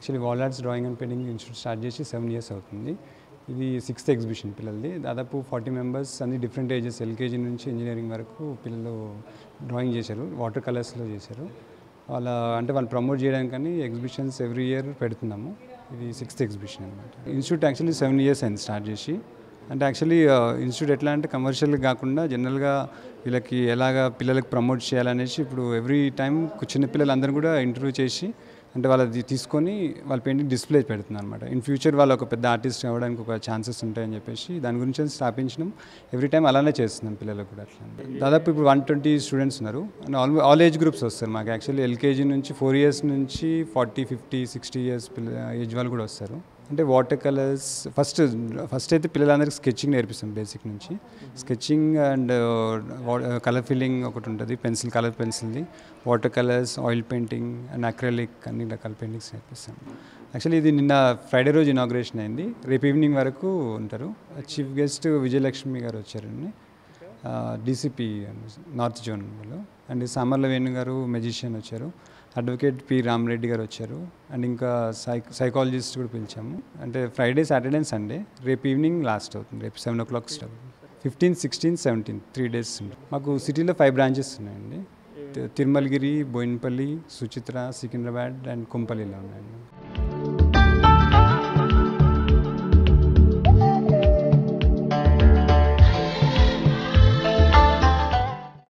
actually wall arts drawing and painting institute start చేసి seven years అవుతుంది ఇది sixth exhibition పిల్లలది దాదాపు ఫార్టీ మెంబర్స్ అన్ని డిఫరెంట్ ఏజెస్ ఎల్కేజీ నుంచి ఇంజనీరింగ్ వరకు పిల్లలు డ్రాయింగ్ చేశారు వాటర్ కలర్స్లో చేశారు వాళ్ళ అంటే వాళ్ళు ప్రమోట్ చేయడానికని ఎగ్జిబిషన్స్ ఎవ్రీ ఇయర్ పెడుతున్నాము ఇది సిక్స్త్ ఎగ్జిబిషన్ అనమాట ఇన్స్టిట్యూట్ యాక్చువల్లీ సెవెన్ ఇయర్స్ అయింది స్టార్ట్ చేసి అంటే యాక్చువల్లీ ఇన్స్టిట్యూట్ ఎట్లా అంటే కమర్షియల్ కాకుండా జనరల్గా వీళ్ళకి ఎలాగ పిల్లలకి ప్రమోట్ చేయాలనేసి ఇప్పుడు ఎవ్రీ టైం చిన్న పిల్లలందరూ కూడా ఇంటర్వ్యూ చేసి అంటే వాళ్ళది తీసుకొని వాళ్ళ పెయింటింగ్ డిస్ప్లే పెడుతుంది అనమాట ఇన్ ఫ్యూచర్ వాళ్ళు ఒక పెద్ద ఆర్టిస్ట్ అవ్వడానికి ఒక ఛాన్సెస్ ఉంటాయని చెప్పేసి దాని గురించి స్థాపించడం ఎవ్రీ టైం అలానే చేస్తున్నాం పిల్లలకు కూడా అట్లా దాదాపు ఇప్పుడు వన్ ట్వంటీ స్టూడెంట్స్ ఉన్నారు and all all age groups వస్తారు మాకు యాక్చువల్లీ ఎల్కేజీ నుంచి ఫోర్ ఇయర్స్ నుంచి ఫార్టీ ఫిఫ్టీ సిక్స్టీ ఇయర్స్ పిల్ల ఏజ్ వాళ్ళు కూడా వస్తారు అంటే వాటర్ కలర్స్ ఫస్ట్ ఫస్ట్ అయితే పిల్లలందరికీ స్కెచింగ్ నేర్పిస్తాం బేసిక్ నుంచి స్కెచింగ్ అండ్ కలర్ ఫిల్లింగ్ ఒకటి ఉంటుంది పెన్సిల్ కలర్ పెన్సిల్ది water colours oil painting and acrylic అన్ని రకాల పెయింటింగ్స్ నేర్పిస్తాం యాక్చువల్లీ ఇది నిన్న ఫ్రైడే రోజు ఇనాగ్రేషన్ అయింది రేపు ఈవినింగ్ వరకు ఉంటారు చీఫ్ గెస్ట్ విజయలక్ష్మి గారు వచ్చారండి డీసీపీ నార్త్ జోన్లో అండ్ సామర్ల వేణు గారు మెజిషియన్ వచ్చారు అడ్వకేట్ పి రామరెడ్డి గారు వచ్చారు అండ్ ఇంకా సై సైకాలజిస్ట్ కూడా పిలిచాము అంటే ఫ్రైడే సాటర్డే అండ్ సండే రేపు ఈవినింగ్ లాస్ట్ అవుతుంది రేపు seven o'clock start fifteen sixteen seventeen three days ఉంటాయి మాకు సిటీలో ఫైవ్ బ్రాంచెస్ ఉన్నాయండి తి- తిరుమలగిరి బోయినపల్లి సుచిత్ర సికింద్రాబాద్ అండ్ కుంపల్లిలో ఉన్నాయండి